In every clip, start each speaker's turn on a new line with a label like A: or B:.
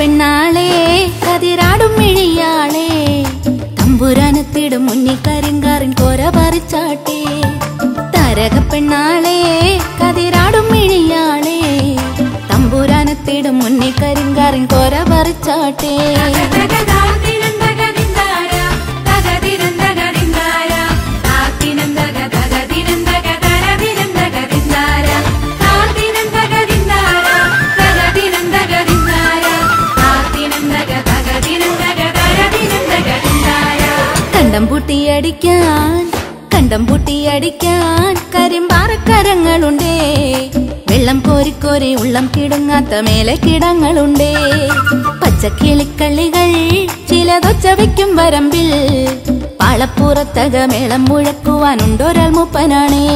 A: പെണ്ണാളെ കതിരാടും മിഴിയാളെ തമ്പുരാനത്തിടും മുന്നിൽ കരിങ്കാറിൻ കോര പറിച്ചാട്ടെ തരക പെണ്ണാളെ കതിരാടും മിഴിയാളെ തമ്പുരാനത്തിടും മുന്നിൽ കരിങ്കാറിൻ കോര പറിച്ചാട്ടെ കണ്ടം പൂട്ടിയടിക്കാൻ കണ്ടം പൂട്ടിയടിക്കാൻ കരിമ്പാറക്കരങ്ങളുണ്ടേ വെള്ളം കോരിക്കോരി ഉള്ളം കിടുങ്ങാത്ത മേലെ കിടങ്ങളുണ്ടേ പച്ചക്കിളിക്കള്ളികൾ ചിലതൊച്ച വയ്ക്കും വരമ്പിൽ പാളപ്പുറത്തക മേളം മുഴക്കുവാനുണ്ടൊരാൾ മൂപ്പനാണേ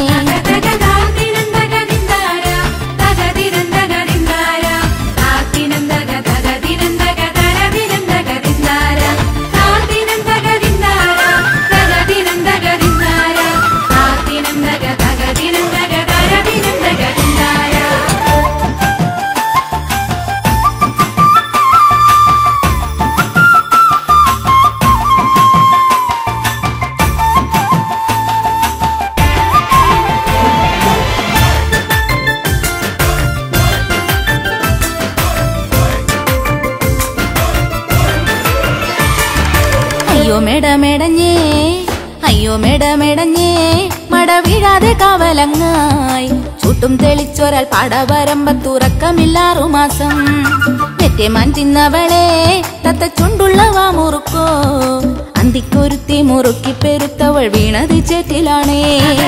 A: അയ്യോ മെടമെടഞ്ഞേ അയ്യോ മെടമെടഞ്ഞേ മട വീഴാതെ കാവലങ്ങായി ചൂട്ടും തെളിച്ചൊരാൾ പടവരമ്പത്തുറക്കമില്ലാറു മാസം വെറ്റേമാൻ തിന്നവളെ തത്ത ചുണ്ടുള്ളവാ മുറുക്കോ അന്തിക്കൊരുത്തി മുറുക്കി പെരുത്തവൾ വീണത് ചേറ്റിലാണേ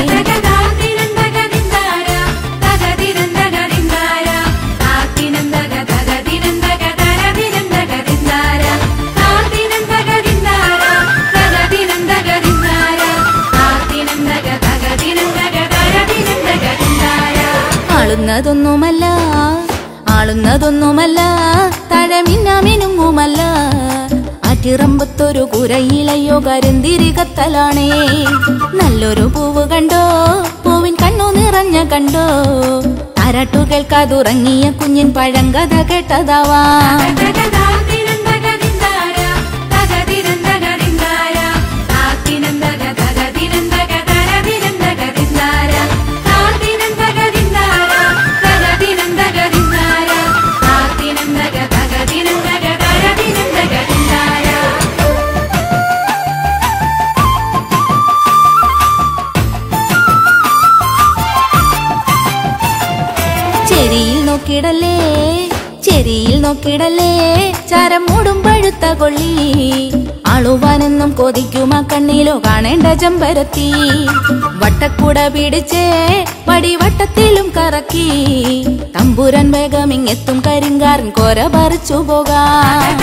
A: ആളുന്നതൊന്നുമല്ല ആളുന്നതൊന്നുമല്ല തഴമിന്നാമിനുങ്ങുമല്ല ആറ്റിറമ്പത്തൊരു കുരയിലയോ കരുന്തിരി കത്തലാണേ നല്ലൊരു പൂവ് കണ്ടോ പൂവിൻ കണ്ണു നിറഞ്ഞ കണ്ടോ താരാട്ടു കേൾക്കാതുറങ്ങിയ കുഞ്ഞിൻ പഴങ്കഥ കേട്ടതാവാ ചെരിയിൽ നോക്കിടല്ലേ ചെരിയിൽ നോക്കിടല്ലേ ചരം മൂടും പഴുത്ത കൊള്ളി ആളുവാനെന്നും കൊതിക്കുമാ കണ്ണിലോ കാണേണ്ട ചെമ്പരത്തി വട്ടക്കുട പിടിച്ചേ വടിവട്ടത്തിലും കറക്കി തമ്പുരൻ വേഗം ഇങ്ങെത്തും കരിങ്കാരൻ കോര പറിച്ചു പോകാം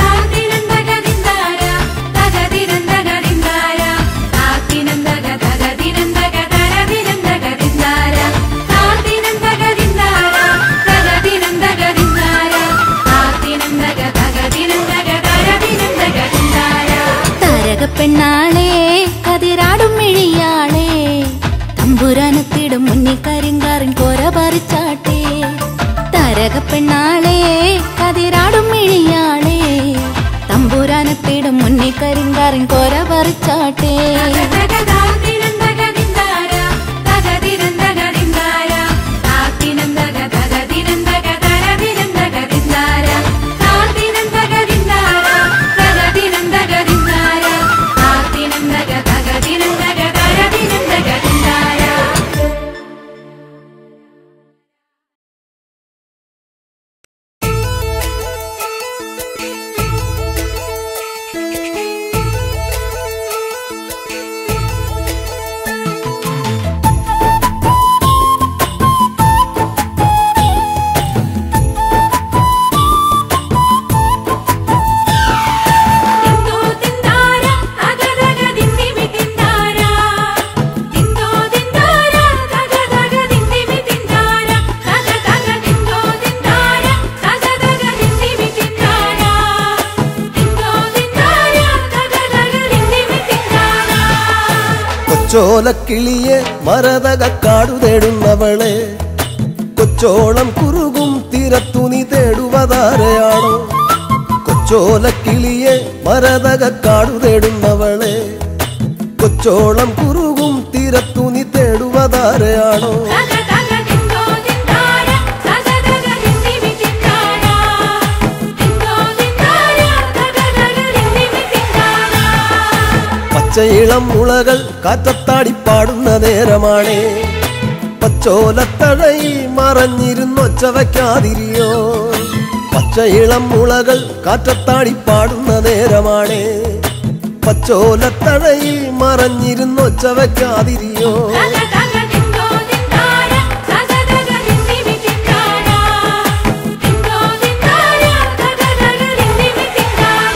A: താരക പെണ്ണാളെ കതിരാടും മിഴിയാളെ തമ്പുരാനത്തിടും മുന്നിൽ കരിങ്കാരൻ കോര പറിച്ചാട്ടെ താരക പെണ്ണാളെ കതിരാടും മിഴിയാളെ തമ്പുരാനത്തിടും മുന്നിൽ കരിങ്കാരൻ കോര പറിച്ചാട്ടെ
B: തിന്തോ തിന്താര തഗതഗ ദിന്ദിമി തിന്താര തിന്തോ തിന്താര തഗതഗ ദിന്ദിമി തിന്താര തഗതഗ തിന്തോ തിന്താര തഗതഗ ദിന്ദിമി തിന്താര തിന്തോ തിന്താര തഗതഗ ദിന്ദിമി തിന്താര
C: കൊച്ചോലക്കിളിയെ മരതകക്കാടു തേടുന്നവളെ കൊച്ചോളം കുറുകും തീരത്തു നീ തേടുവതാരയാണോ കൊച്ചോലക്കിളിയെ മരതകക്കാടു തേടുന്നവളെ കൊച്ചോളം കുറുകും തീരത്തു നീ തേടുവതാരയാണോ
B: തക തക ദിന്തോ ദിന്താര തക തക ദിന്ദിമി ദിന്താര ദിന്തോ ദിന്താര തക തക ദിന്ദിമി ദിന്താര
C: പച്ചയിളം മുളകൾ കാറ്റത്താടി പാടുന്ന നേരമാണേ പച്ചോലത്തഴയിൽ മറഞ്ഞിരുന്നൊച്ച വയ്ക്കാതിരിയോ പച്ചയിളം മുളകൾ കാറ്റത്താടി പാടുന്ന നേരമാണേ പച്ചോലത്തഴയിൽ മറഞ്ഞിരുന്നൊച്ച വയ്ക്കാതിരിയോ
B: തക തക ദിന്തോ ദിന്താര തക തക ദിന്ദിമി ദിന്താര ദിന്തോ ദിന്താര തക തക ദിന്ദിമി ദിന്താര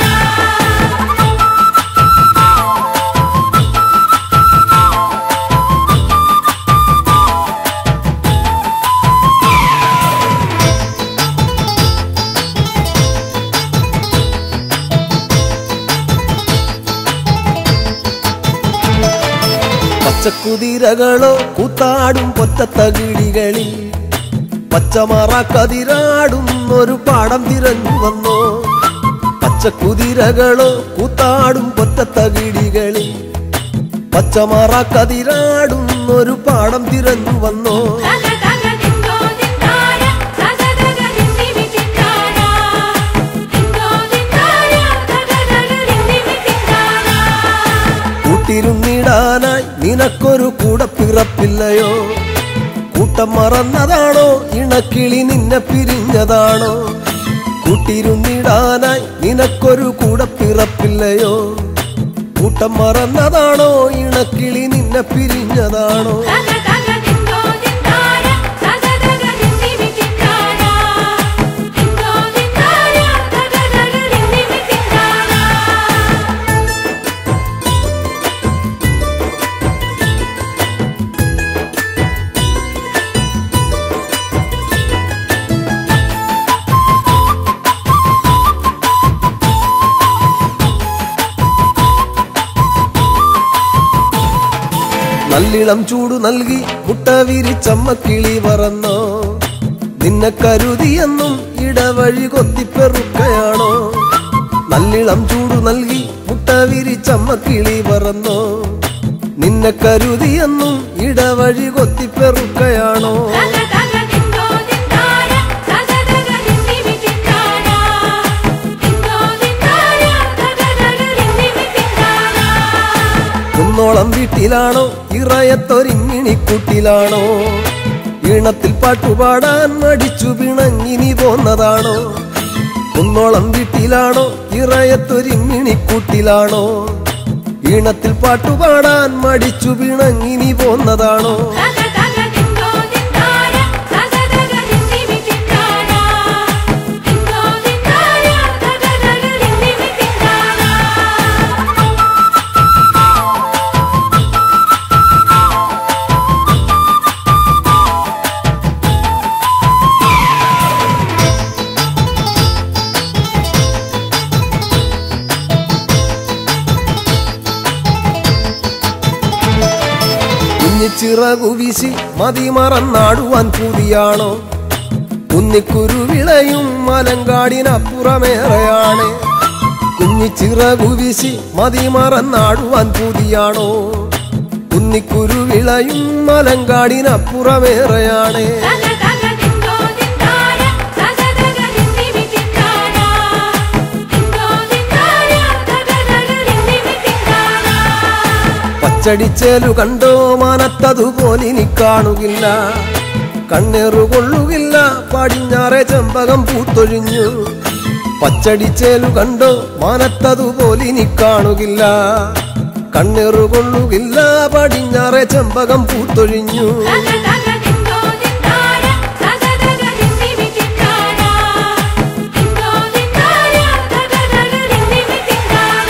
C: പച്ചക്കുതിരകളോ കൂത്താടും പൊറ്റത്തകിടികളിൽ പച്ചമറ കതിരാടുന്നൊരു പാടം തിരഞ്ഞു വന്നോ പച്ചക്കുതിരകളോ കൂത്താടും പൊറ്റത്തകിടികളിൽ പച്ചമറ കതിരാടുന്നൊരു പാടം തിരഞ്ഞു വന്നോ
B: തക തക ദിന്തോ ദിന്താര തക തക ദിന്ദിമി ദിന്താര ദിന്തോ ദിന്താര തക തക ദിന്ദിമി ദിന്താര
C: കൂട്ടിരുന്നിടാനായി നിനക്കൊരു കൂടെ പിറപ്പില്ലയോ കൂട്ടം മറന്നതാണോ ഇണക്കിളി നിന്നെ പിരിഞ്ഞതാണോ കൂട്ടിരുന്നിടാനായി നിനക്കൊരു കൂടെ പിറപ്പില്ലയോ കൂട്ടം മറന്നതാണോ ഇണക്കിളി നിന്നെ പിരിഞ്ഞതാണോ
B: തക തക ദിന്തോ ദിന്താര തക തക ദിന്ദിമി ദിന്താര ദിന്തോ ദിന്താര തക തക ദിന്ദിമി ദിന്താര
C: നല്ലിളം ചൂടു നൽകി മുട്ട വിരിച്ചമ്മ കിളി പറന്നോ നിന്നെ കരുതിയെന്നും ഇടവഴി കൊത്തിപ്പെറുക്കയാണോ നല്ലിളം ചൂടു നൽകി മുട്ട വിരിച്ചമ്മ കിളി പറന്നോ നിന്നെ കരുതിയെന്നും ഇടവഴി കൊത്തിപ്പെറുക്കയാണോ
B: തക തക ദിന്തോ ദിന്താര തക തക ദിന്ദിമി ദിന്താര ദിന്തോ ദിന്താര തക തക ദിന്ദിമി ദിന്താര
C: കുന്നോളം വീട്ടിലാണോ ഇറയത്തൊരിങ്ങിണിക്കൂട്ടിലാണോ ഈണത്തിൽ പാട്ടുപാടാൻ മടിച്ചു പിണങ്ങിനി പോന്നതാണോ കുന്നോളം വീട്ടിലാണോ ഇറയത്തൊരിങ്ങിണിക്കൂട്ടിലാണോ ഈണത്തിൽ പാട്ടുപാടാൻ മടിച്ചു പിണങ്ങിനി പോന്നതാണോ
B: തക തക ദിന്തോ ദിന്താര തക തക ദിന്ദിമി ദിന്താര ദിന്തോ ദിന്താര തക തക ദിന്ദിമി ദിന്താര
C: കുഞ്ഞിച്ചിറകു വീശി മതിമറന്നാടുവാൻ പൂതിയാണോ കുന്നിക്കുരുവിളയും മലങ്കാടിനപ്പുറമേറെയാണ് കുഞ്ഞിച്ചിറകു വീശി മതിമറന്നാടുവാൻ പൂതിയാണോ കുന്നിക്കുരുവിളയും മലങ്കാടിനപ്പുറമേറെയാണ്
B: തക തക ദിന്തോ ദിന്താര തക തക ദിന്ദിമി ദിന്താര ദിന്തോ ദിന്താര തക തക ദിന്ദിമി ദിന്താര
C: പച്ചടിച്ചേലു കണ്ടോ മാനത്തതുപോലിനി കാണുകില്ല കണ്ണേറുകൊള്ളുകില്ല പടിഞ്ഞാറെ ചെമ്പകം പൂത്തൊഴിഞ്ഞു പച്ചടിച്ചേലു കണ്ടോ മാനത്തതുപോലിനി കാണുകില്ല കണ്ണേറുകൊള്ളുകില്ല പടിഞ്ഞാറെ ചെമ്പകം പൂത്തൊഴിഞ്ഞു
B: തക തക ദിന്തോ ദിന്താര തക തക ദിന്ദിമി ദിന്താര ദിന്തോ ദിന്താര തക തക ദിന്ദിമി ദിന്താര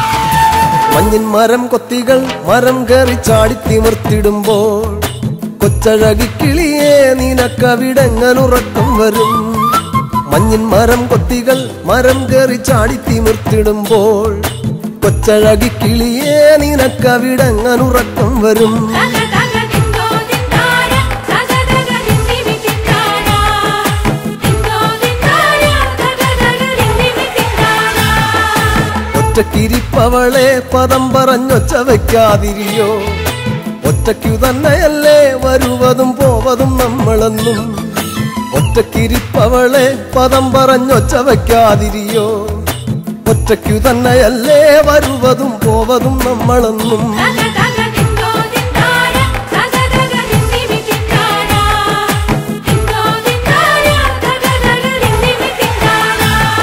C: മഞ്ഞിൻ മരം കൊത്തികൾ മരം കയറി ചാടി തിമിർത്തിടുമ്പോൾ കൊച്ചഴകിക്കിളിയെ നിനക്കവിടെങ്ങനുറക്കം വരും മഞ്ഞിൻ മരം കൊത്തികൾ മരം കയറി ചാടി തിമിർത്തിടുമ്പോൾ കൊച്ചഴകിക്കിളിയെ നിനക്കവിടെങ്ങനുറക്കം വരും
B: തക തക ദിന്തോ ദിന്താര തക തക ദിന്ദിമി ദിന്താര ദിന്തോ ദിന്താര തക തക ദിന്ദിമി ദിന്താര
C: ഒറ്റക്കിരിപ്പവളെ പദം പറഞ്ഞൊച്ച വയ്ക്കാതിരിയോ ഒറ്റയ്ക്കു തന്നെയല്ലേ വരുവതും പോവതും നമ്മളെന്നും ഒറ്റക്കിരിപ്പവളെ പദം പറഞ്ഞൊച്ച വയ്ക്കാതിരിയോ ഒറ്റയ്ക്കു തന്നെയല്ലേ വരുവതും പോവതും നമ്മളെന്നും
B: തക തക ദിന്തോ ദിന്താര തക തക ദിന്ദിമി ദിന്താര ദിന്തോ ദിന്താര തക തക ദിന്ദിമി ദിന്താര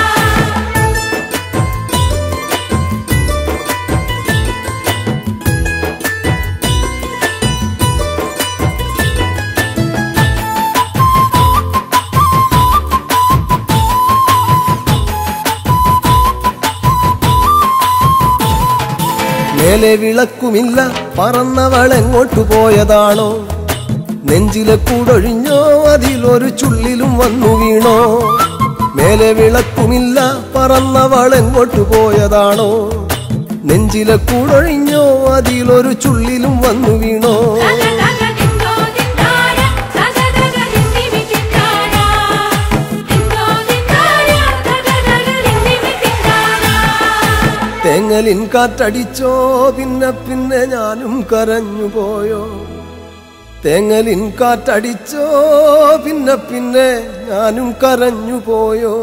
C: മേലെ വിളക്കുമില്ല പറന്നവൾ എങ്ങോട്ടു പോയതാണോ നെഞ്ചിലെ കൂടൊഴിഞ്ഞോ അതിലൊരു ചുള്ളിലും വന്നു വീണോ മേലെ വിളക്കുമില്ല പറന്നവൾ എങ്ങോട്ടു പോയതാണോ നെഞ്ചിലെ കൂടൊഴിഞ്ഞോ അതിലൊരു ചുള്ളിലും വന്നു വീണോ
B: തക തക ദിന്തോ ദിന്താര തക തക ദിന്ദിമി ദിന്താര ദിന്തോ ദിന്താര തക തക ദിന്ദിമി ദിന്താര
C: തേങ്ങലിൻ കാറ്റടിച്ചോ പിന്നെ പിന്നെ ഞാനും കരഞ്ഞു പോയോ തേങ്ങലിൻ കാറ്റടിച്ചോ പിന്നെ പിന്നെ ഞാനും കരഞ്ഞു പോയോ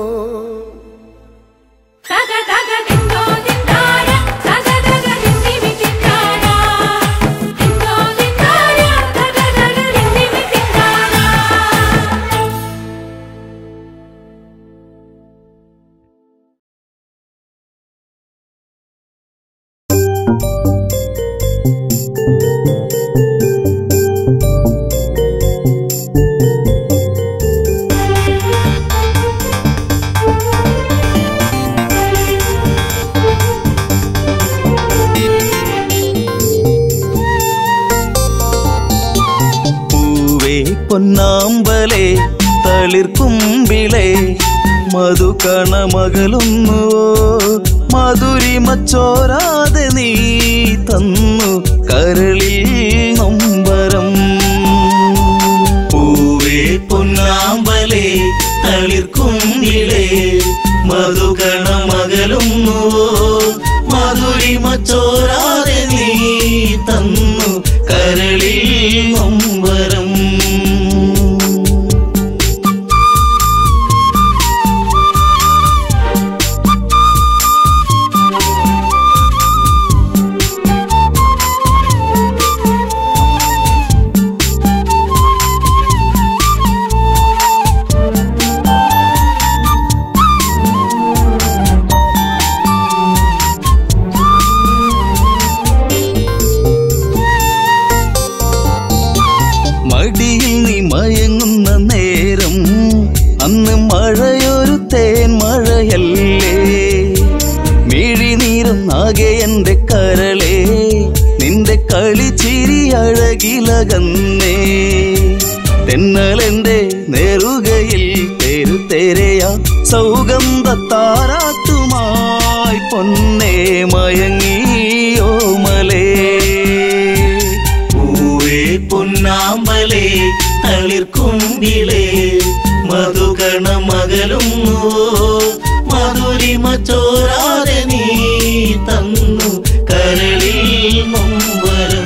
B: തക തക ദിന്തോ ദിന്താര തക തക ദിന്ദിമി ദിന്താര ദിന്തോ ദിന്താര തക തക ദിന്ദിമി ദിന്താര
D: പൂവേ പൊന്നാമ്പലേ തളിർക്കുമ്പിളേ മധുകണമകലുന്നു മധുരിമച്ചോരാതെ നീ തന്നു കരളിൽ നൊമ്പരം പൂവേ പൊന്നാമ്പലേ തളിർക്കുമ്പിളേ മധുകണമകലുന്നു മധുരിമച്ചോരാതെ നീ തന്നു കരളിൽ നൊമ്പരം മടിയിൽ നീ മയങ്ങുന്ന നേരം അന്ന് മഴയൊരു തേൻ മഴയല്ലേ മിഴിനീരം നാകെ എന്റെ കരളേ നിന്റെ കളിച്ചിരി അഴകിലകന്നേ തെന്നലെന്റെ നേറുകയിൽ തെരുതെരയ സൗഗന്ധ താരാട്ടുമായി പൊന്നേ മയങ്ങിയോ മലേ പൂവേ പൊന്നാമ്പലേ തളിർക്കുമ്പിളേ മധുകണമകലുന്നു മധുരിമ ചോരാതെ നീ തന്നു കരളിൽ നൊമ്പരം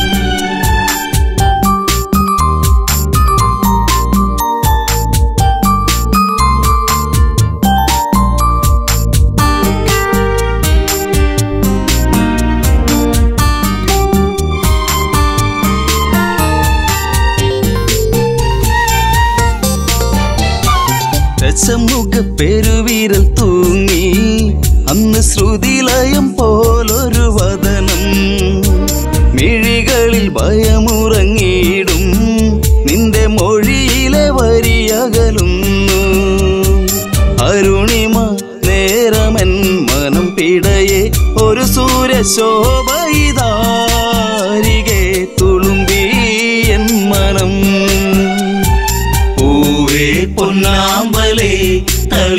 D: രസമുഖ പെരുവിരൽ തൂങ്ങി അന്ന് ശ്രുതിലയം പോലൊരു വദനം മിഴികളിൽ ഭയമുറങ്ങിയിടും നിന്റെ മൊഴിയിലെ വരിയകലുന്നു അരുണിമ നേരമൻ മനം പിടയെ ഒരു സൂര്യശോഭയിതാരികെ തുളുമ്പി എൻ മനം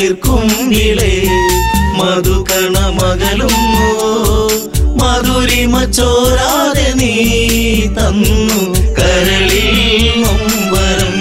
D: തളിർക്കുങ്കിളേ മധുകണമകലുന്നു മധുരിമ ചോരാതെ നീ തന്നു കരളിൽ നൊമ്പരം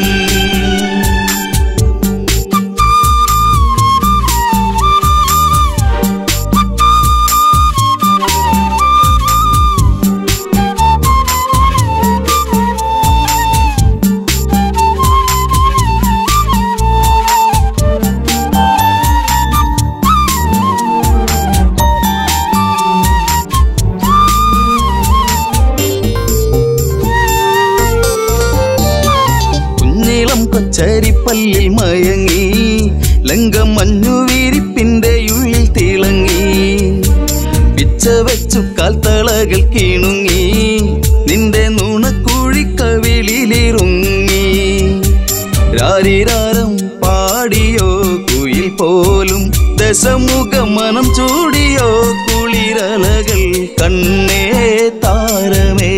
D: കുഞ്ഞിളം കൊച്ചരിപ്പല്ലിൽ മയങ്ങി ലങ്കം മഞ്ഞു വീരിപ്പിന്റെ ഉള്ളിൽ തിളങ്ങി പിച്ച വെച്ചു കാൽത്തളകൾ കീണുങ്ങി നിന്റെ നുണക്കുഴിക്കവിളിലിറുങ്ങി രാരിരാരം പാടിയോ കുയിൽ പോലും ദശമുഖ മനം ചൂടിയോ കുളിരലകൾ കണ്ണേ താരമേ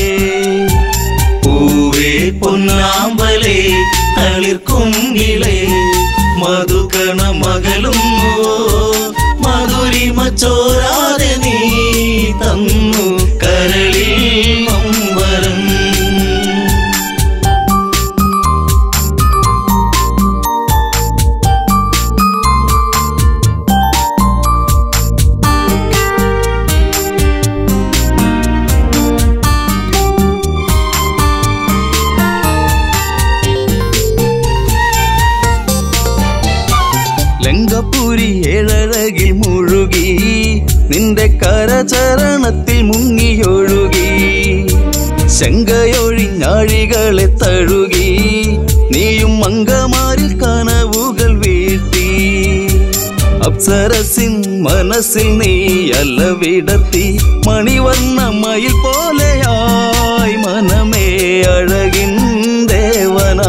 D: പൂവേ പൊന്നാമ്പലേ തളിർക്കുങ്കിളേ മധുകണ മകളുന്നു മധുരിമ ചോരാതെ നീ തന്നു കരളിൽ നൊമ്പരം ലങ്കപുരി ഏഴഴകിൽ മുഴുകി നിന്റെ കരചരണത്തിൽ മുങ്ങിയൊഴുകി ശങ്കയൊഴിഞ്ഞാഴികളെ തഴുകി നീയും മങ്കമാരിൽ കനവുകൾ വീഴ്ത്തി അപ്സരസിൻ മനസ്സിൽ നീ അല്ല വിടത്തി മണിവർണ്ണ മയിൽ പോലെയായി മനമേ അഴകിൻ ദേവനാ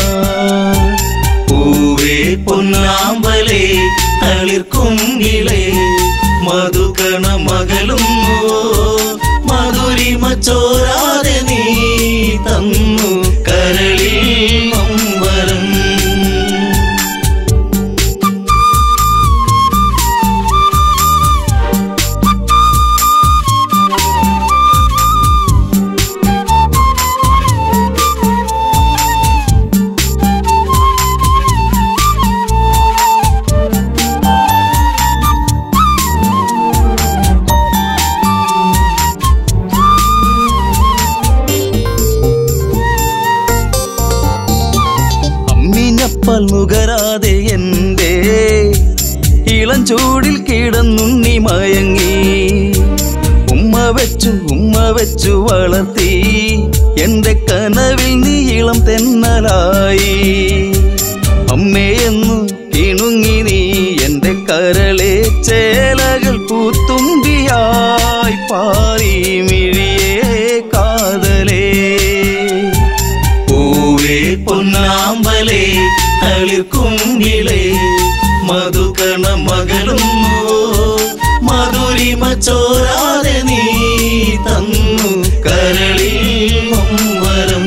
D: പൂവേ പൊന്നാമ്പലേ തളിർക്കുങ്കിളേ മധുകണ മകളുന്നു മധുരിമ ചോരാതെ നീ തന്നു കരളിൽ നൊമ്പരം അമ്മിഞ്ഞപ്പൽ നുകരാതെ എന്റെ ഇളം ചൂടിൽ കിടന്നുണ്ണി മയങ്ങി ഉമ്മ വെച്ചു ഉമ്മ വെച്ചു വളർത്തി എന്റെ കനവിൽ നീ ഇളം തെന്നലായി അമ്മയെന്നു കിണുങ്ങി നീ എന്റെ കരളെ ചേലകൾ പൂത്തുമ്പിയായി പാറി മിഴിയേ കാതലേ പൂവേ പൊന്നാമ്പലേ തളിർക്കുങ്കിളേ മധുകണ മകളുന്നു മധുരിമ ചോരാതെ നീ തന്നു കരളിൽ നൊമ്പരം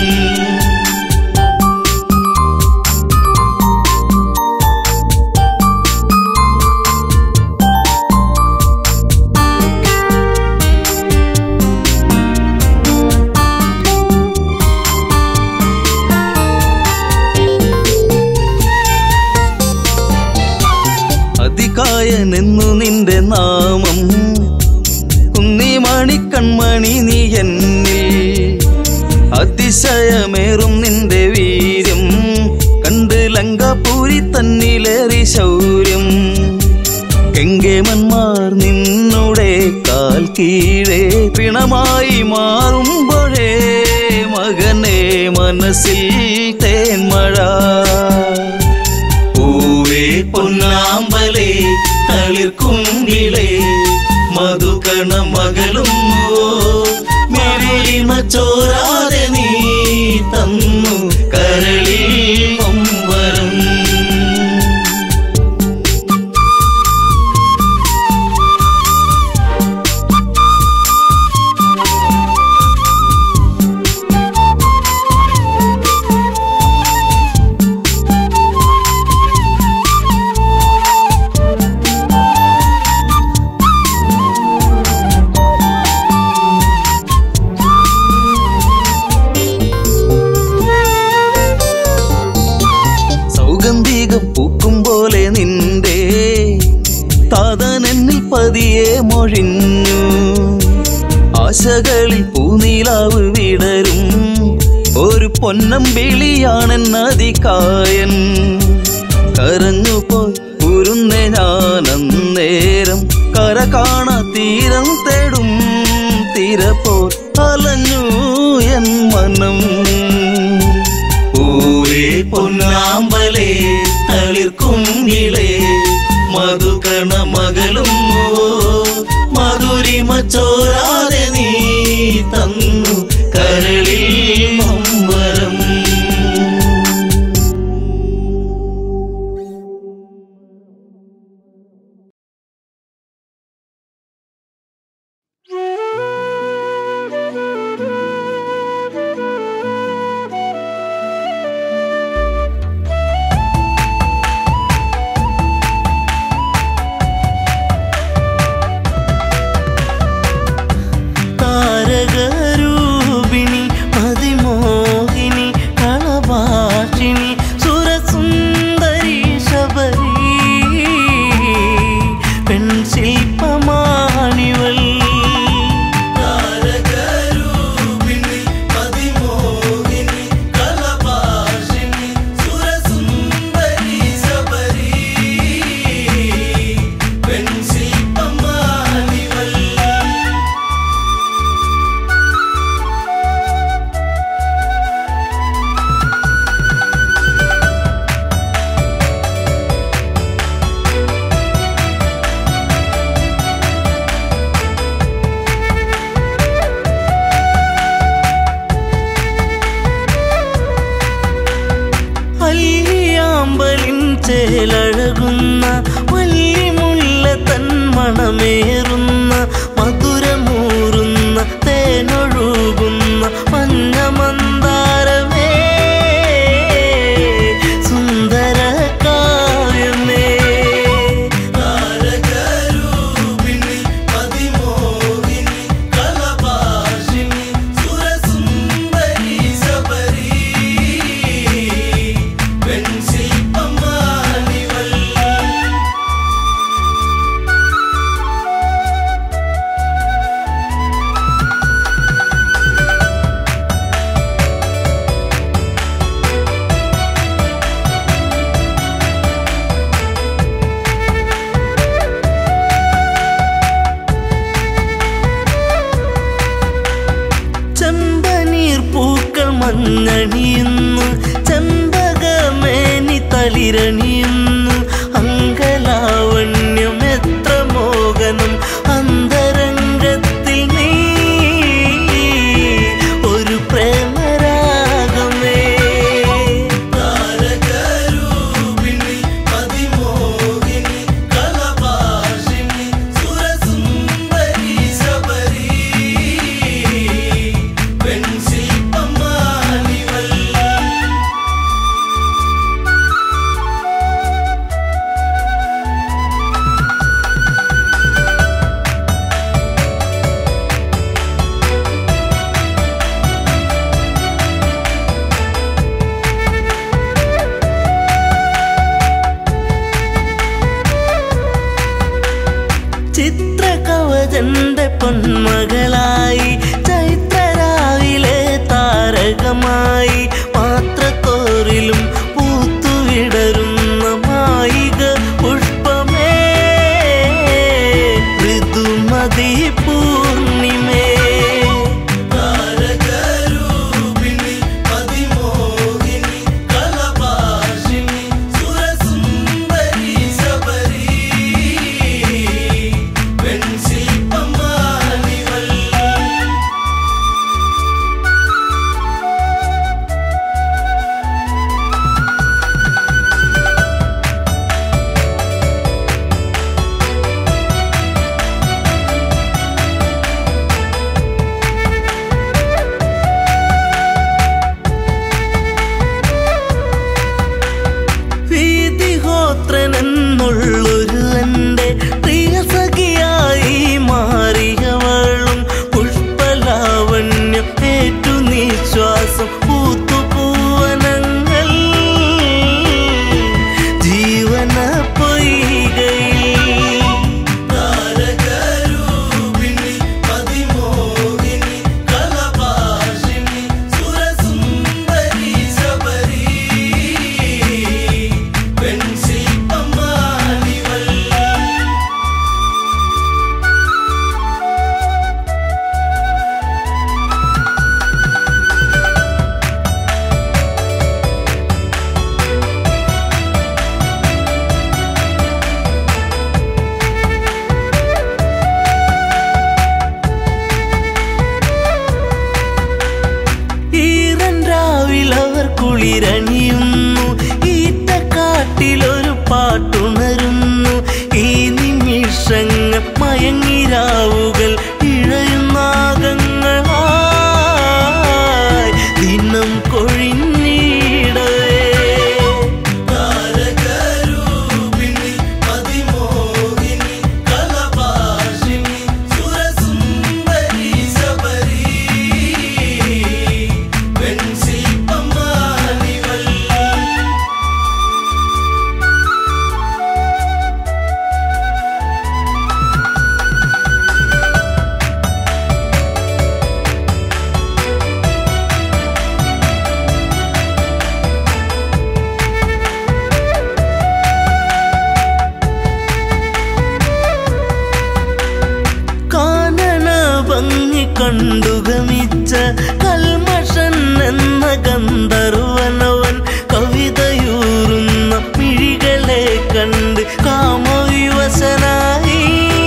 D: അതികായനെന്നു നിന്റെ നാമം കുന്നി മണിക്കൺമണി നീ എന്നിൽ അതിശയമേറും നിന്റെ വീര്യം കണ്ട് ലങ്കാപൂരി തന്നിലേറി ശൗര്യം കെങ്കേമന്മാർ നിന്നുടെ കാൽ കീഴേ പിണമായി മാറുമ്പോഴേ മകനെ മനസ്സിൽ തേന്മഴ പൂവേ പൊന്നാമ്പലേ തളിർക്കുങ്കിളേ മധുകണ മകളുന്നു മെറിമ ചോരാതെ നീ തന്നു കരളിൽ നൊമ്പരം മൊഴിഞ്ഞു ആശകളിൽ പൂനീലാവ് വിടരും ഒരു പൊന്നമ്പിളിയാണെന്നതികായൻ കരഞ്ഞുപോയി ഉരുന്നെ ഞാനന്നേരം കര കാണാ തീരം തേടും തീരപ്പോൾ അലഞ്ഞു എൻ മനം പൂവേ പൊന്നാമ്പലേ തളിർക്കുങ്കിളേ മധുകണ മകളും മധുരിമ ചോരാതെ നീ തന്നു കരളിൽ മമ്പരം താരകരൂപിണി മതിമോഹിനി കളഭാഷിണി സുരസുന്ദരി ശബരി പെൺശില്പമാണിവൾ താരകരൂപിണി മതിമോഹിനി കളഭാഷിണി സുരസുന്ദരി ശബരി പെൺശില്പമാണിവൾ അല്ലിയാമ്പലിൻ ചേലഴകുന്ന വല്ലിമുല്ല തൻ മണമേറുന്ന മധുരമൂറുന്ന തേനൊഴുകുന്ന മഞ്ഞമന്താരമേ സുന്ദര കാവ്യമേ താരകരൂപിണി മതിമോഹിനി കളഭാഷിണി സുരസുന്ദരി ശബരി പെൺശില്പമാണിവൾ ചെമ്പനീർ പൂക്കൾ മഞ്ഞണിയുന്നു ചെമ്പകമേനി തളിരണിയുന്നു അങ്കലാവണ്യം എത്ര മോഹനം അന്തരംഗത്തിൽ നീ ഒരു പ്രേമരാഗമേ താരകരൂപിണി മതിമോഹിനി കളഭാഷിണി സുരസുന്ദരി ശബരി പെൺശില്പമാണിവൾ ചിത്രകവചന്റെ പൊന്മകളായി ചൈത്രരാവിലെ താരകമായി പാത്രത്തോറിലും പൂത്തുവിടരുന്ന മായിക പുഷ്പമേ ഋതുമതി പൂർണിമേ താരകരൂപിണി മതിമോഹിനി കളഭാഷിണി സുരസുന്ദരി ശബരി പെൺശില്പമാണിവൾ കുളിരണിയുന്നു ഈറ്റക്കാട്ടിലൊരു പാട്ടുണരുന്നു ഈ നിമിഷങ്ങൾ മയങ്ങിരാവുകൾ ഇഴയുന്നാകങ്ങളായി ദിനം കൊഴിഞ്ഞിടവേ
E: താരകരൂപിണി അതിമോഹിനി കലഭാഷിണി സുരസുന്ദരി ശബരി വെൺശില്പമാണിവൾ
D: കാനന ഭംഗി കണ്ടു ഗമിച്ച കൽമഷൻ എന്ന ഗന്ധർവനവൻ കവിതയൂറുന്ന മിഴികളെ കണ്ട് കാമവിവശനായി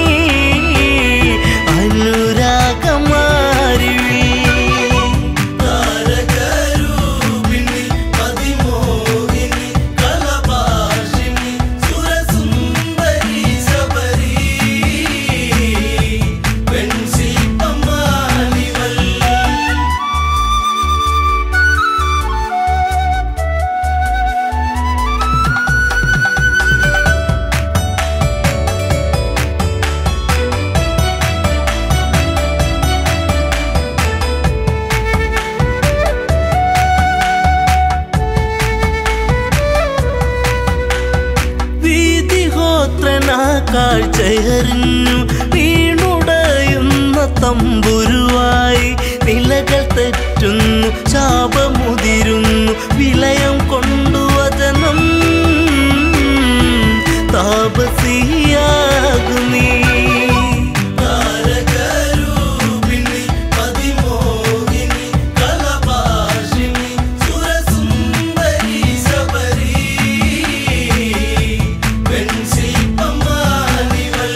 D: അനുരാഗമാരി
E: താരകരൂപിണി അതിമോഹിനി കലഭാഷിണി സുരസുന്ദരി ശബരി വെൺശില്പമാണിവൾ
D: വീതിഹോത്രനാ കാഴ്ചയറിഞ്ഞു വീണുടയുന്ന തമ്പുരുവായി നിലകൾ തെറ്റുന്നു ശാപമുതിരുന്നു വിലയം കൊണ്ടു വചനം താപസിയാകുന്നീ
E: താരകരൂപിണി അതിമോഹിനി കലഭാഷിണി സുരസുന്ദരി ശബരി വെൺശില്പമാണിവൾ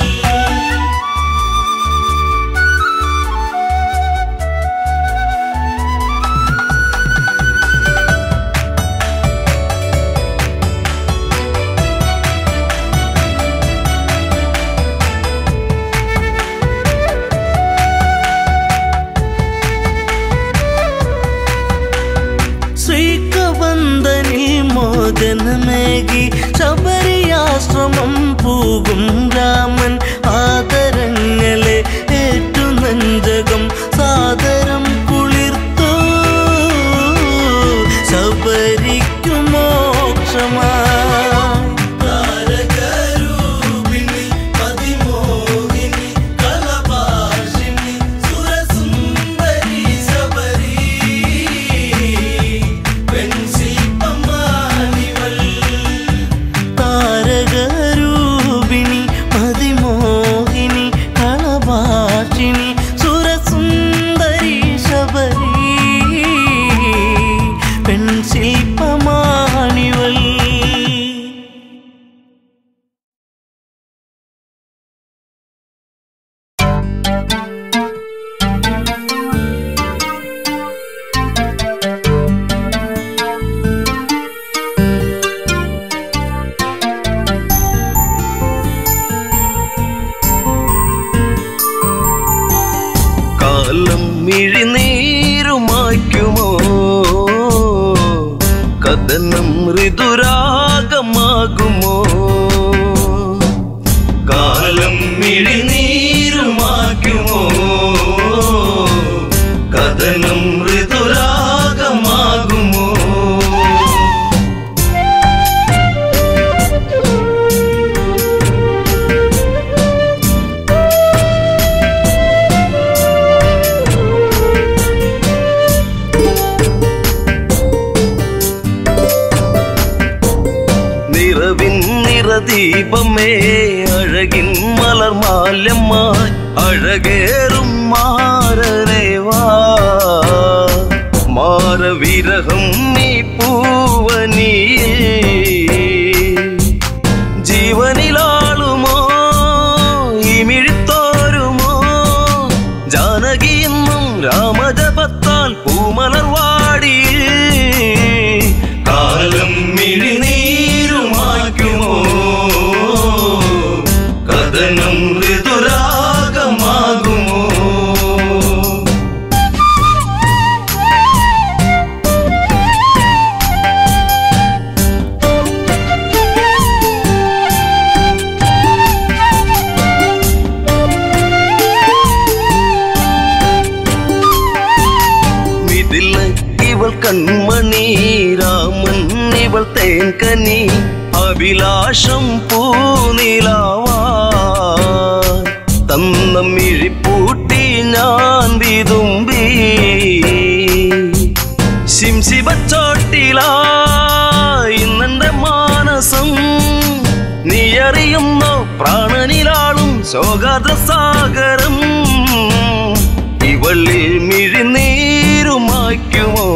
D: ശ്രീകബന്ധനിൽ മോചനമേകി ശബരിയാശ്രമം പോകും രാമൻ ആദരങ്ങളെ ഏറ്റു നെഞ്ചകം സാദരം കുളിർത്തു ശബരിക്കു മോക്ഷമായി
E: താരകരൂപിണി അതിമോഹിനി കലഭാഷിണി സുരസുന്ദരി ശബരി വെൺശില്പമാണിവൾ
D: താരകരൂപിണി മതിമോഹിനി കളഭാഷിണി സുരസുന്ദരി ശബരി പെൺശില്പമാണിവൾ കാലം മിഴിനീരുമായ്ക്കുമോ കഥനം ഋതുരാഗമാകുമോ കാലം മിഴിനീരുമാക്കുമോ കഥനം ഋതുരാഗമാകുമോ നിറവിൻ നിറദീപമേ അഴകിൻ മലർമാല്യമായി അഴകേറും മാരരേവാ മാരവിരഹം നീ പൂവനിയേ ജീവനിലാളുമോ ഇമിഴിത്തോരുമോ ജാനകിയെന്നും രാമജപത്താൽ പൂമലർവാടി കൺമണി രാമൻ ഇവൾ തേൻകനി അഭിലാഷം പൂനിലാവാ തന്ന മിഴിപ്പൂട്ടി ഞാൻ വിതുമ്പി ശിംശിബച്ചോട്ടിലാ ഇന്നെന്റെ മാനസം നീ അറിയുന്നോ പ്രാണനിലാളും ശോകാദ്രസാഗരം ഇവളിൽ മിഴിനീരുമായ്ക്കുമോ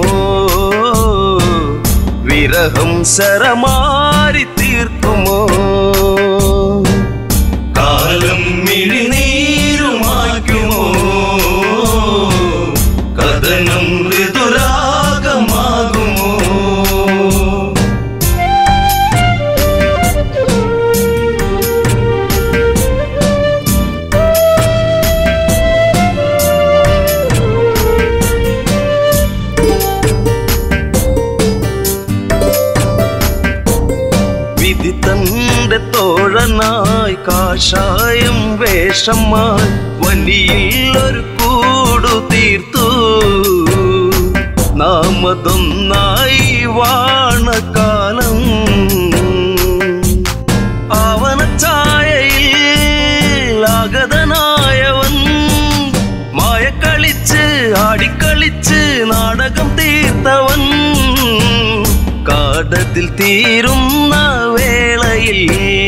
D: വിരഹം ശരമാരി തീർക്കുമോ കാലം മിഴിനീരുമായ്ക്കുമോ കഥനം ഋതുരാഗമാകുമോ വിധി തന്റെ തോഴനായി കാഷായം വേഷമായി വനിയിൽ ഒരു കൂടു തീർത്തു നാമതൊന്നായി വാണകാലം ആവനച്ചായയിൽ ആഗതനായവൻ മായക്കളിച്ച് ആടിക്കളിച്ച് നാടകം തീർത്തവൻ കാടത്തിൽ തീരുന്ന വേളയിൽ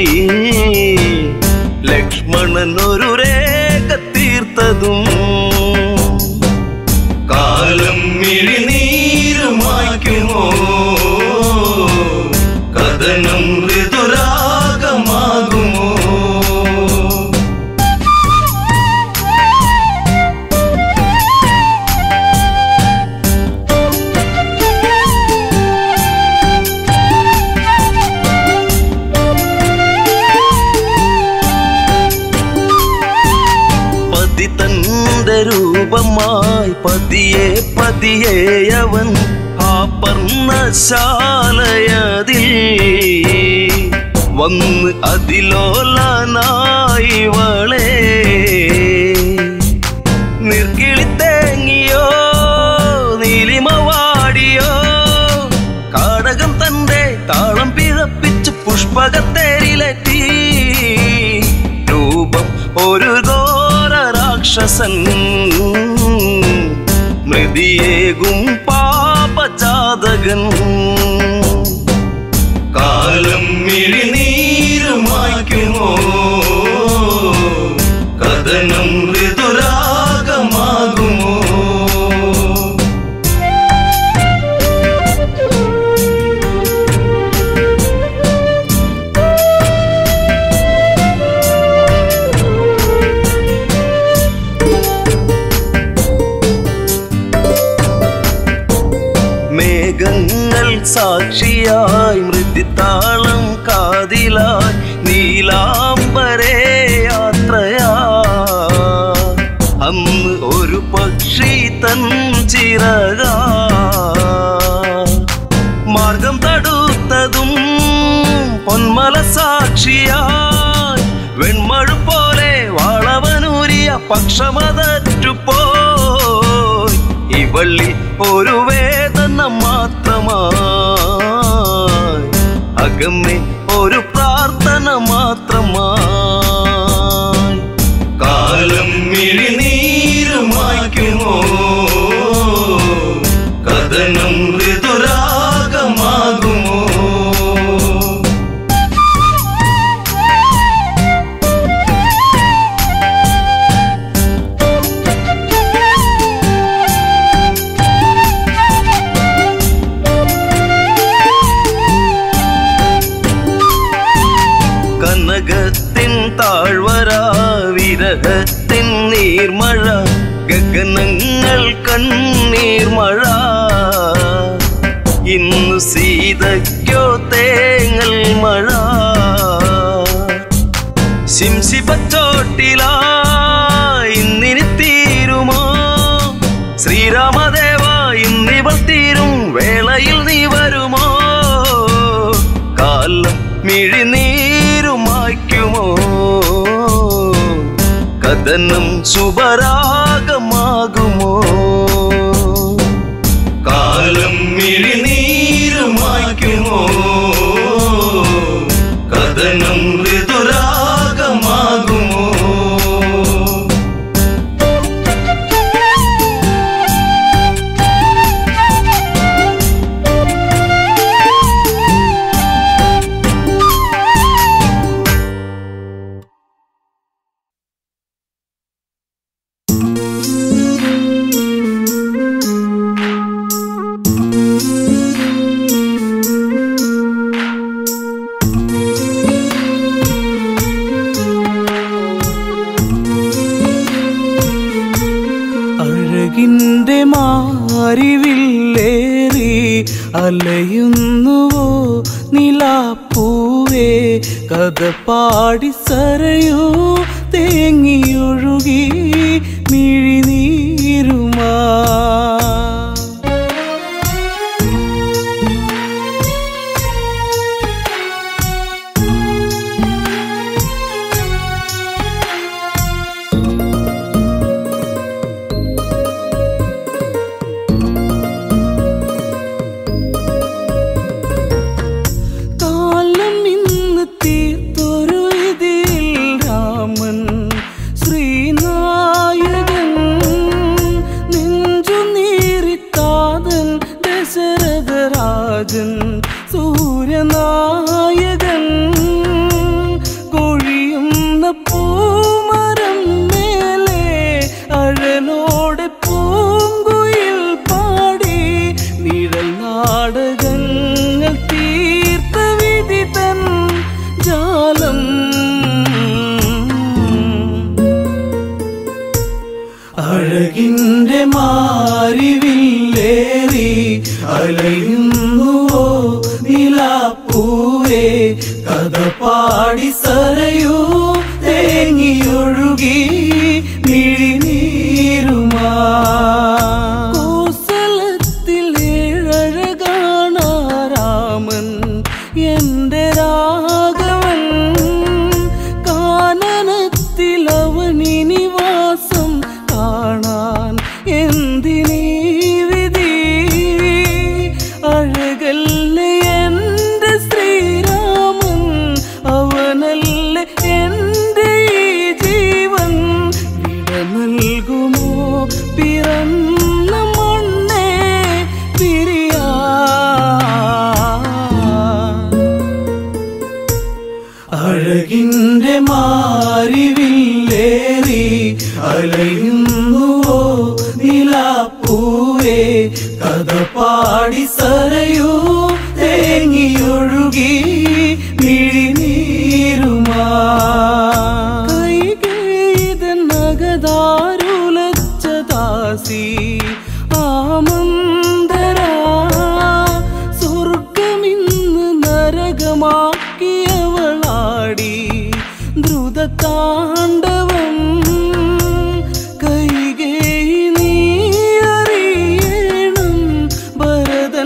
D: ലക്ഷ്മണൻ ഒരു രേഖ തീർത്തതും കാലം മിഴിനീരുമായ്ക്കുമോ കഥനം ഋതുരാഗമാകുമോ പതി തന്റെ രൂപമായി പതിയെ പതിയെ അവൻ ആ പർണശാലയതിൽ വന്ന് അതിലോലനായി വളേ നിർക്കിളി തേങ്ങിയോ നീലിമ വാടിയോ കാടകം തന്റെ താളം പിഴപ്പിച്ച് പുഷ്പകത്തേരിലെത്തി രൂപം ഒരു ഘോര രാക്ഷസൻ മൃതിയേകും പാപജാതകൻ കാലം മിഴിനീരുമായ്ക്കുമോ കഥനം ഋതുരാഗമാകുമോ മേഘങ്ങൾ സാക്ഷിയായി മൃദിത്താളം കാതിലായി നീലാംബരേ യാത്രയാ അന്ന് ഒരു പക്ഷി തൻ ചിറക മാർഗം തടുത്തതും പൊന്മല സാക്ഷിയായി വെൺമഴു പോലെ വളവനൂരിയ പക്ഷമതറ്റുപോയി ഇവള്ളി ഒരു വേദന മാത്രമായി അകമ്മേ ഒരു പ്രാർത്ഥന മാത്രമായി കാലം മിഴിനീരുമായ്ക്കുമോ കഥനം ഋതുരാഗമാകുമോ കനകത്തിൻ താഴ്വര വിരഹത്തിൻ നീർമഴ ഗഗനങ്ങൾ കണ്ണീർ മഴ ഇന്നു സീതയ്ക്കോ തേങ്ങൽ മഴ ശിംശിപ്പച്ചോട്ടിലാ ഇന്നിനി തീരുമോ ശ്രീരാമദേവ ഇന്നിവൾ തീരും വേളയിൽ നീ വരുമോ കാലം മിഴിനീരുമായ്ക്കുമോ കഥനം ശുഭരാഗമാകുമോ കാലം
F: മാറിവില്ലേറി അലയുന്നുവോ നിലാപ്പൂവേ കഥ പാടി സരയോ തേങ്ങിയൊഴുകി മിഴിനീരുമാ കാലം ഇന്ന് തീർത്തൊരു ഇതിൽ രാമൻ ശ്രീനായകൻ നെഞ്ചു നീറിത്താതൻ ദശരഥരാജൻ സൂര്യനായകൻ കൊഴിയുന്ന പൂമരം മേലെ അഴലോടെ പൂങ്കുയിൽ പാടി നിഴൽ നാടകങ്ങൾ തീർത്ത വിധി തൻ ജാലം അഴകിന്റെ മാറിവില്ലേറി അലയുന്നുവോ നിലാപ്പൂവേ കഥ പാടി സരയൂ തേങ്ങിയൊഴുകി മിഴിനീരുമാ കോസലത്തിൽ ഏഴഴകാണാരാമൻ എന്റെ രാഘവൻ കാനനത്തിൽ അവനിനി വാസം കാണാൻ എന്തിനീ വിധി അഴകല്ലേ എന്റെ ശ്രീരാമൻ അവനല്ലേ എന്റെ ഈ ജീവൻ വിട നൽകുമോ പിറന്ന മണ്ണേ പിരിയാ അഴകിന്റെ മാറിവില്ലേറി അലയുന്നുവോ നിലാപ്പൂവേ കഥ പാടി സരയൂ തേങ്ങിയൊഴുകി മിഴിനീരുമാ കൈകേതൻ നഗതാരുലച്ച ദാസി ആമന്തരാ സ്വർഗമിന്ന് നരകമാക്കിയവളാടി ദ്രുതതാണ്ഡവം കൈകേയി നീ അറിയണം ഭരതൻ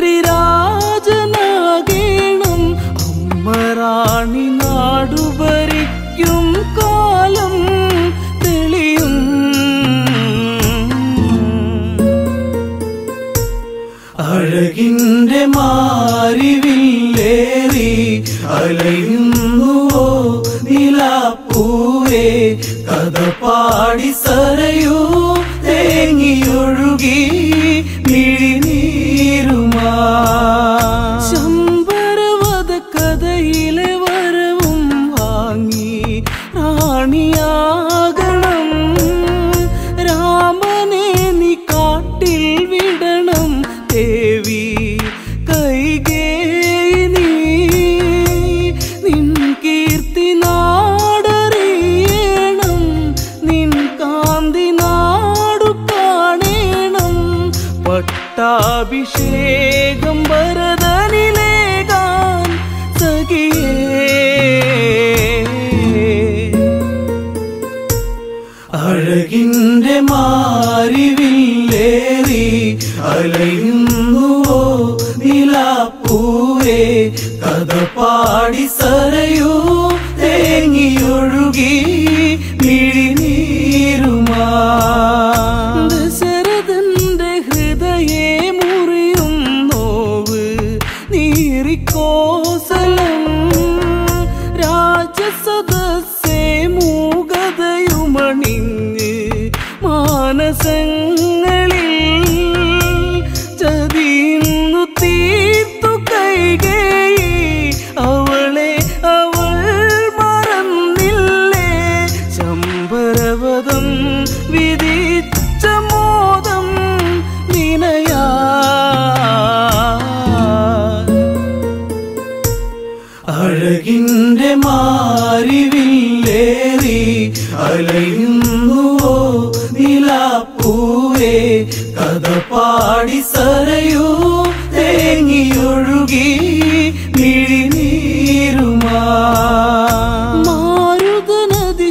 F: ശ്രീരാജനാകേണം അമ്മറാണി നാടു ഭരിക്കും കാലം തെളിയും അഴകിന്റെ മാറിവില്ലേറി അലയുന്നുവോ നിലാപ്പൂവേ കഥ പാടി സരയൂ തേങ്ങിയൊഴുകി മിഴിനീരുമാ ശമ്പരവത കഥയിലെ വരവും വാങ്ങി റാണിയാകണം രാമനെ നീ കാട്ടിൽ വിടണം ദേവി കൈകേയി നീ നിൻ കീർത്തി നാടറിയണം നിൻ കാന്തി നാടു കാണേണം പട്ടാഭിഷേകം ഭരതനിലേകാൻ സഖിയേ അഴകിന്റെ മാറിവില്ലേറി അലയുന്നുവോ നിലാപ്പൂവേ കഥ പാടി സരയൂ തേങ്ങിയൊഴുകി മിഴിനീരുമാ ദശരഥന്റെ ഹൃദയേ മുറിയും നോവ് നീറിക്കോസലം രാജസദസ്സേ മൂകതയുമണിഞ്ഞ് മാനസങ്ങളിൽ ചതിയുന്നു തീർത്തു കൈകേയി അവളെ അവൾ മറന്നില്ലേ ശമ്പരവതം വിധിച്ചവളായി പാടി സരയൂ തേങ്ങിയൊഴുകി മിഴിനീരുമാ മാരുതനദി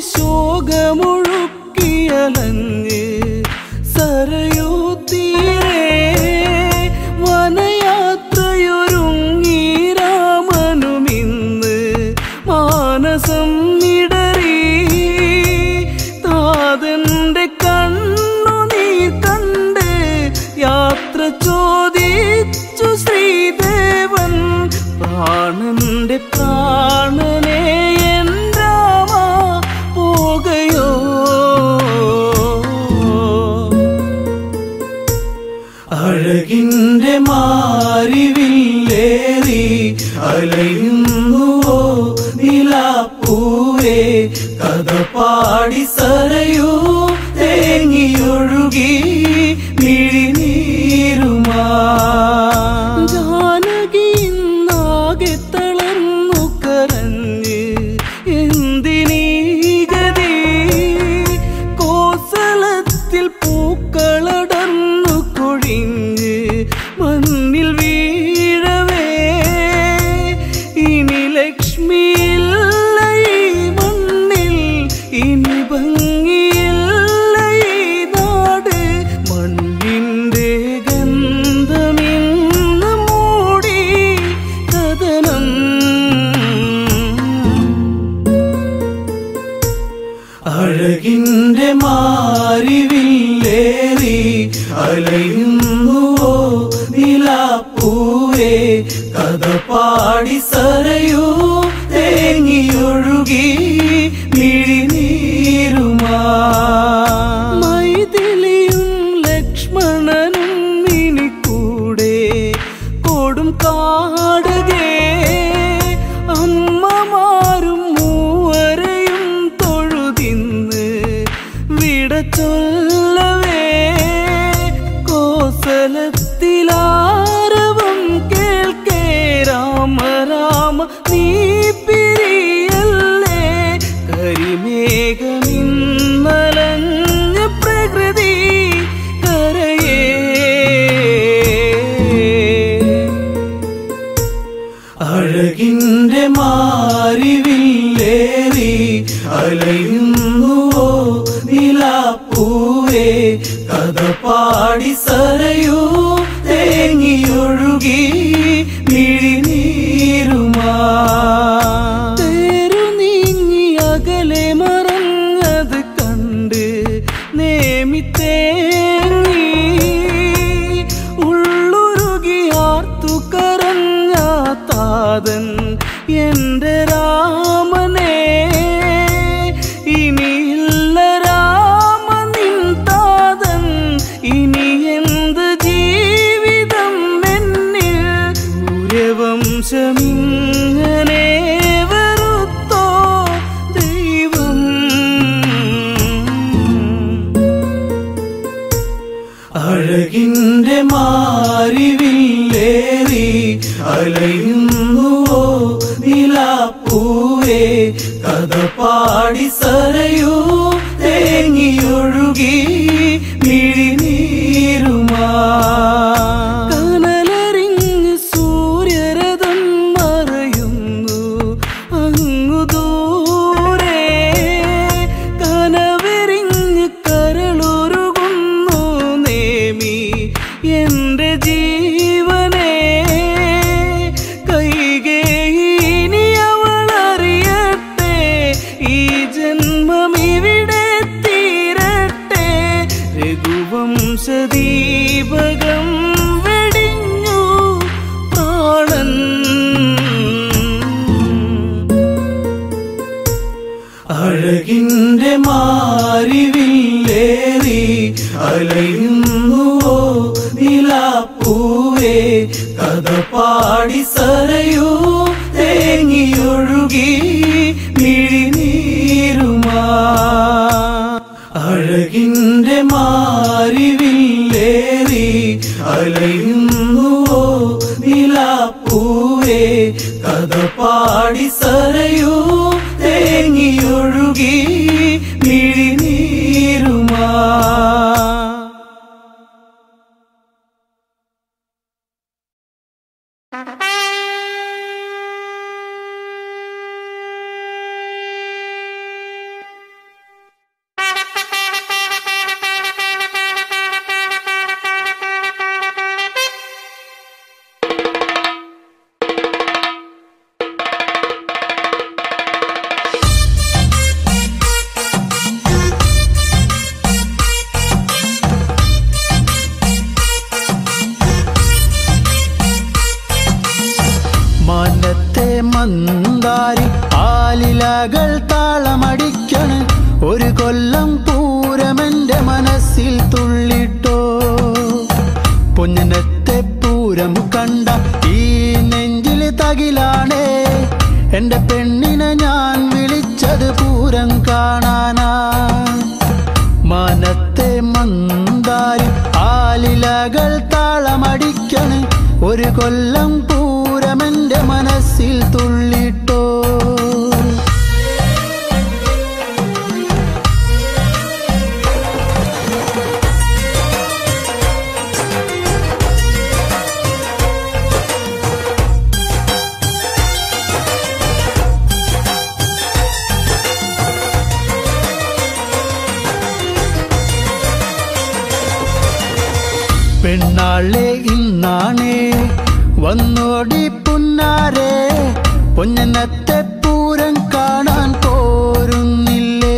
F: ശോകമൊഴുക്കിയലഞ്ഞ് സരയൂ തീരെ വനയാത്രയൊരുങ്ങി രാമനുമിന്ന് മാനസം ഇടറി താതന്റെ കണ്ണു നീ കണ്ട് യാത്ര ചോദിച്ചു ശ്രീദേവൻ പ്രാണന്റെ പ്രാണനെ എൻ രാമ പോകയോ അഴകിന്റെ മാറിവില്ലേറി അലയുന്നുവോ നിലാപ്പൂവേ കഥ പാടി സരയൂ തേങ്ങിയൊഴുകി മിഴിനീരുമാ ജാനകി ഇന്നാകെ തളർന്നു കരഞ്ഞ് എന്തിനീ ഗതി കോസലത്തിൽ പൂക്കളടർന്നു കൊഴിഞ്ഞ് മണ്ണിൽ വീഴവേ ഇനി ലക്ഷ്മിയില്ല ഈ മണ്ണിൽ ഇനി ഭംഗിയില്ല ഈ നാട് മണ്ണിന്റെ ഗന്ധമിന്ന് മൂടി കഥനം അഴകിന്റെ മാറിവില്ലേറി അലയുന്നുവോ നിലാപ്പൂവേ കഥ പാടി സരയൂ തേങ്ങിയൊഴുകി മിഴിനീരുമാ മൈഥിലിയും ലക്ഷ്മണനും ഇനി കൂടെ കൊടും കാടകേ അമ്മമാരും മൂവരെയും തൊഴുതിന്ന് വിട ചൊല്ലവേ കോസലത്തിലാരവം കേൾക്കേ രാമ രാമ നീ പിരിയല്ലേ കരിമേഘമിന്നലഞ്ഞ പ്രകൃതി കരയേ അഴകിന്റെ മാറിവില്ലേറി അലയുന്നുവോ നിലാപ്പൂവേ കഥ പാടി സരയൂ തേങ്ങിയൊഴുകി മിഴിനീരുമാ തേരു നീങ്ങി അകലെ മറഞ്ഞത് കണ്ട് നേമി തേങ്ങി ഉള്ളുരുകി ആർത്തു കരഞ്ഞ താതൻ എന്റെ രാമനെ ഇനിയില്ല രാമ നിൻ താതൻ ഇനി എന്ത് ജീവിതം എന്നിൽ സൂര്യവംശമിങ്ങനെ വെറുത്തോ ദൈവം അഴകിന്റെ മാറിവില്ലേറി അലയുന്നുവോ നിലാപ്പൂവേ കഥ പാടി സരയൂ തേങ്ങിയൊഴുകി മിഴിനീരുമാ കനലറിഞ്ഞ് സൂര്യരഥം മറയുന്നു അങ്ങു ദൂരെ കനവെറിഞ്ഞ് കരളുരുകുന്നു നേമി എന്റെ ജീവനെ കൈകേയിനി അവളറിയട്ടെ ഈ ജന്മം ഇവിടെ തീരട്ടെ രഘുവംശദീപകം വെടിഞ്ഞു പ്രാണൻ അഴകിന്റെ മാറിവില്ലേറി അലയുന്നുവോ നിലാപ്പൂവേ കഥ പാടി സരയൂ തേങ്ങിയൊഴുകി മിഴിനീരുമാ അഴകിന്റെ മാറിവില്ലേറി അലയുന്നുവോ നിലാപ്പൂവേ കഥ പാടി സരയൂ തേങ്ങിയൊഴുകി മിഴിനീരുമാ മന്ദാരി ആലിലകൾ താളമടിക്കണ് ഒരു കൊല്ലം പൂരമെന്റെ മനസ്സിൽ തുള്ളിട്ടോ പൊന്നിനത്തെ പൂരം കണ്ട ഈ നെഞ്ചിൽ തകിലാണേ എന്റെ പെണ്ണിനെ ഞാൻ വിളിച്ചത് പൂരം കാണാനാ മനത്തെ മന്ദാരി ആലിലകൾ താളമടിക്കണ് ഒരു കൊല്ലം പൂരമെന്റെ മനസ്സിൽ തുള്ളിട്ടോ പെണ്ണാളെ ഇന്നാണേ വന്നോടി പുന്നാരെ പൊന്നനത്തെ പൂരം കാണാൻ പോരുന്നില്ലേ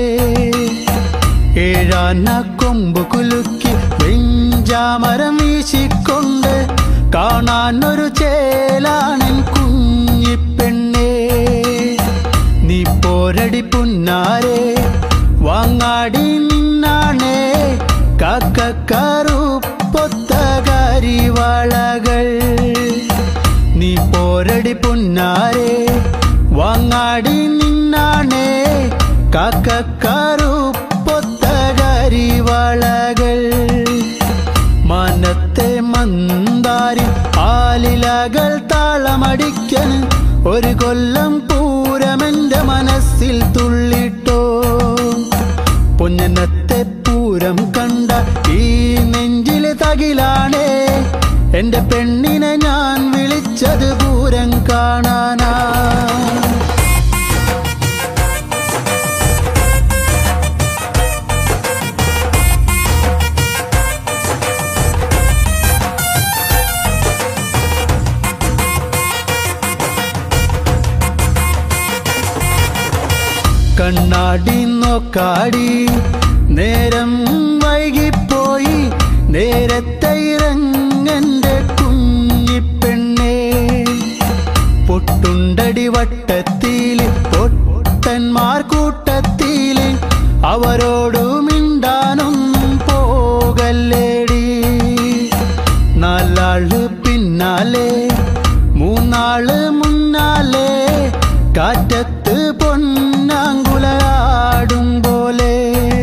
F: ഏഴാന കൊമ്പ് കുലുക്കി വെഞ്ചാമരം വീശിക്കൊണ്ട് കാണാൻ ഒരു ചേലാണൻ കുഞ്ഞിപ്പെണ്ണേ നീ പോരടി പുന്നാരെ വാങ്ങാടി നിന്നാണേ കാക്കക്കറുപ്പൊത്തകാരി വളകൾ നീ പോരടി പുന്നാരെ വാങ്ങാടി നിന്നാണേ കാക്കക്കറുപ്പൊത്തകാരി വളകൾ മനത്തെ മന്ദാരി ആലിലകൾ താളമടിക്കന് ഒരു കൊല്ലം പൂരമെന്റെ മനസ്സിൽ തുള്ളിട്ടോ പൊന്നനത്തെ പൂരം കണ്ട ഈ നെഞ്ചിലെ തകിലാണേ എന്റെ പെണ്ണിനെ ഞാൻ വിളിച്ചത് പൂരം കാണാനാ കണ്ണാടി നോക്കാടി നേരം വൈകിപ്പോയി നേരത്തെ ഇറങ്ങന്റെ കുഞ്ഞിപ്പെണ്ണേ പൊട്ടുണ്ടടി വട്ടത്തില് പൊട്ടന്മാർ കൂട്ടത്തില് അവരോടു മിണ്ടാനൊന്നും പോകല്ലേടി നാലാള് പിന്നാലെ മൂന്നാള് മുന്നാലെ കാറ്റത്ത് പൊന്നാങ്കുലയാടും പോലെ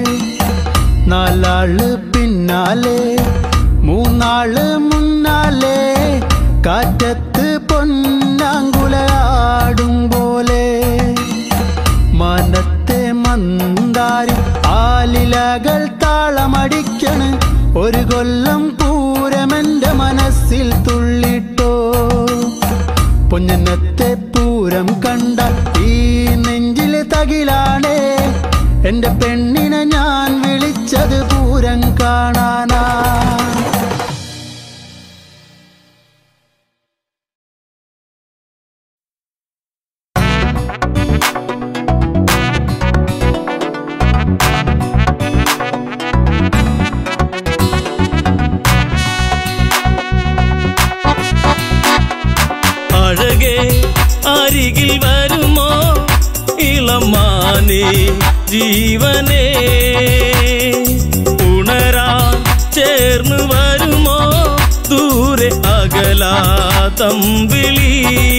F: നാലാള് പിന്നാലെ മൂന്നാള് മുന്നാലെ കാറ്റത്ത് പൊന്നാങ്കുലയാടും പോലെ മനത്തെ മന്ദാരി ആലിലകൾ താളമടിക്കണ് ഒരു കൊല്ലം പൂരമെന്റെ മനസ്സിൽ തുള്ളിട്ടോ പൊന്നനത്തെ പൂരം കണ്ട ഈ നെഞ്ചിലെ തകിലാണേ എന്റെ പെണ്ണിനെ ഞാൻ വിളിച്ചത് പൂരം കാണാനാ
G: അഴകെ അരികിൽ വരുമോ ഇളമാനെ ജീവനെ ഉണരാൻ ചേർന്ന് വരുമോ ദൂരെ അകലാ തമ്പിളി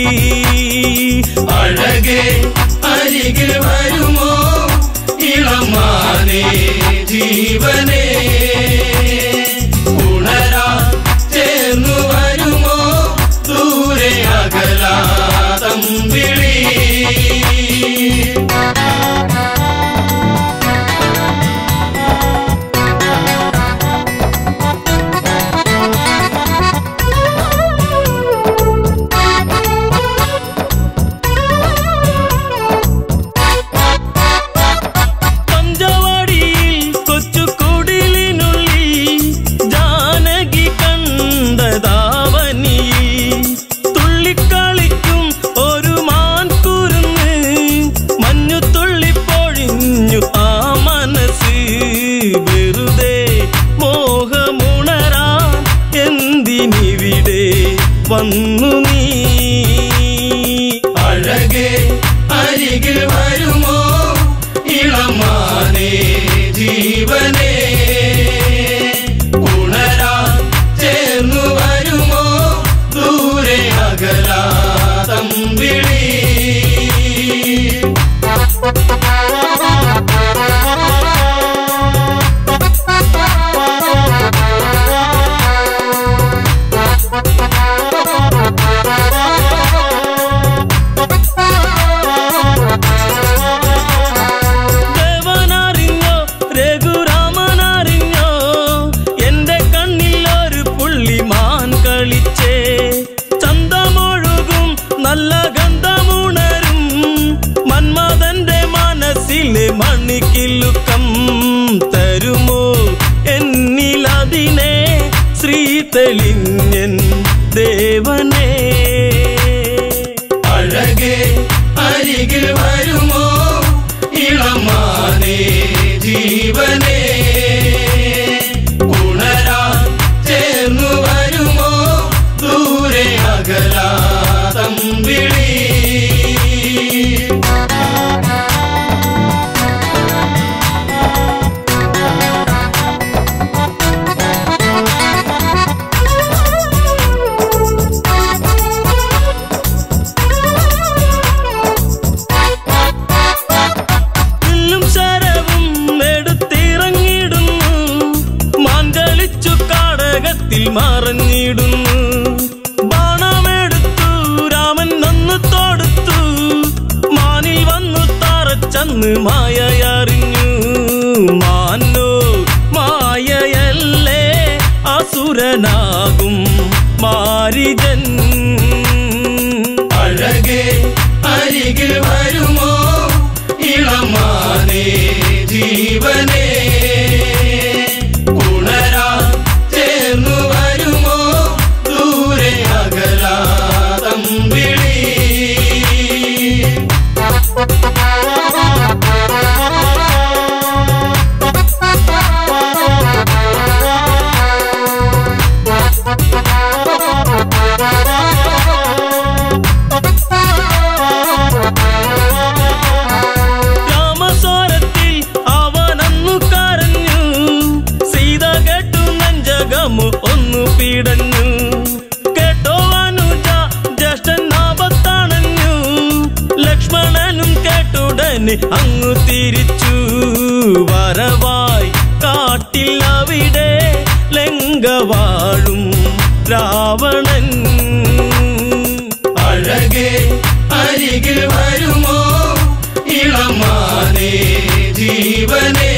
E: അഴകെ അരികിൽ വരുമോ ഇളമാനെ ജീവനെ ഉണരാ ചേർന്നു വരുമോ ദൂരെ അകലാ തമ്പിളി
G: പഞ്ചവാടിയിൽ കൊച്ചു കുടിലിനുള്ളിൽ ജാനകി കണ്ടതാവനിയിൽ തുള്ളിക്കളിക്കും ഒരു മാൻകുരുന്ന് മഞ്ഞു തുള്ളിപ്പൊഴിഞ്ഞു ആ മനസ്സ് വെറുതെ മോഹമുണരാൻ എന്തിനിവിടെ വന്നു നീ
E: അഴകെ
G: തെളിഞ്ഞൻ ദേവനേ
E: അഴകേ അരികിൽ വരുമോ ഇളമാനേ ജീവനേ ഉണരാ ചേർന്നു വരുമോ ദൂരെ അകലാ തമ്പിളി
G: വില്ലും ശരവും എടുത്തിറങ്ങിടുന്നു മാൻകളിച്ചു കാടകത്തിൽ മറഞ്ഞിടുന്നു ബാണമെടുത്തു രാമൻ നന്ന് തൊടുത്തു മാനിൽ വന്നു തറച്ചന്ന് മായയറിഞ്ഞു മാനോ മായയല്ലേ അസുരനാകും മാരിജൻ
E: അഴകേ അരികിൽ വരുമോ ഇളമാനേ ജീവനേ ഉണരാ ചേർന്നു വരുമോ ദൂരെ അകലാ തമ്പിളി
G: രാമസ്വരത്തിൽ അവനന്നു കരഞ്ഞു സീത കേട്ടു നെഞ്ചകമു ഒന്നു പീടഞ്ഞു കേട്ടോ അനുജ ജ്യേഷ്ഠൻ ആപത്തണഞ്ഞു ലക്ഷ്മണനും കേട്ടുടനെ അങ്ങു തിരിച്ചു വരവായി കാട്ടിൽ അവിടെ ലങ്ക വാഴും രാവണൻ
E: അഴകേ അരികിൽ വരുമോ ഇളമാനേ ജീവനേ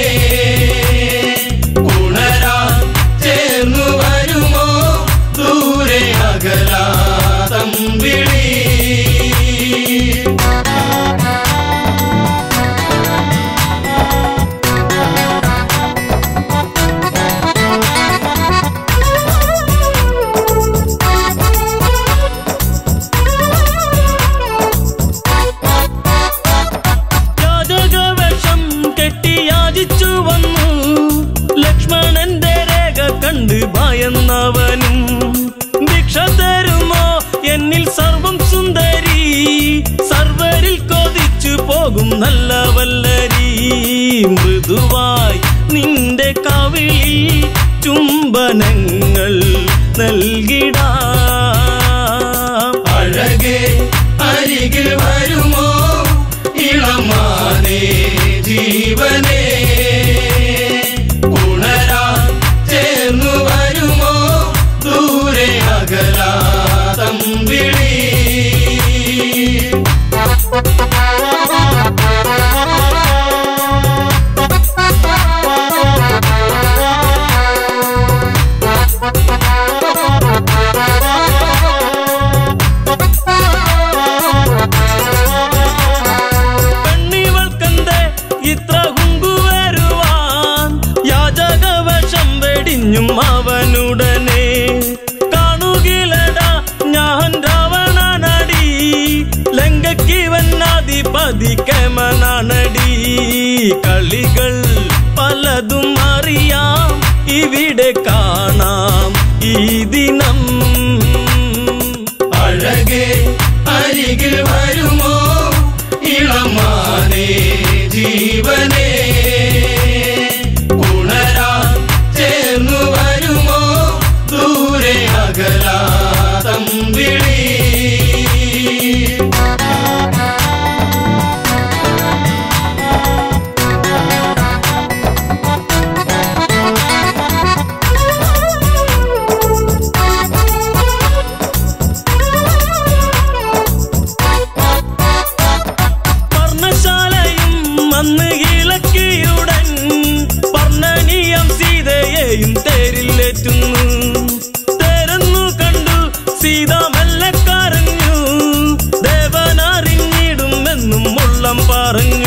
E: ഉണരാ ചേർന്നു വരുമോ ദൂരെ അകലാ തമ്പിളി
G: യാചകവേഷം കെട്ടി യാചിച്ചു വന്നു ലക്ഷ്മണന്റെ രേഖ കണ്ട് ഭയന്നവനും ഭിക്ഷ തരുമോ എന്നിൽ സർവം സുന്ദരി സർവരിൽ കൊതിച്ചു പോകും നല്ല വല്ലരി മൃദുവായി നിന്റെ കവിളിൽ ചുംബനങ്ങൾ നൽകിടാം
E: അഴകേ അരികിൽ വരുമോ ഇളമാനേ ജീവനേ ഉണരാ ചേർന്നു വരുമോ ദൂരെ അകലാ തമ്പിളി
G: പെണ്ണിവൾക്കെന്തേ ഇത്ര കുങ്കുവരുവാൻ യാചകവശം വെടിഞ്ഞും അവനുടനെ കാണുകിലടാ ഞാൻ രാവണനടി ലങ്കയ്ക്കിവൻ അധിപതി കമനാണടി കളികൾ പലതും അറിയാം ഇവിടെ കാണാം ഈ ദിനം
E: അഴകേ അരികിൽ വരുമോ ഇളമാനേ ജീവനേ ഉണരാ ചേർന്നു വരുമോ ദൂരെ അകലാ തമ്പിളി
G: പർണശാലയും അന്ന് ഇളക്കിയുടൻ പർണനീയം സീതയെയും തേരിലേറ്റുന്നു തേരെന്നു കണ്ടു സീത മെല്ലെ കരഞ്ഞു ദേവനറിഞ്ഞിടുമെന്നും ഉള്ളം പറഞ്ഞു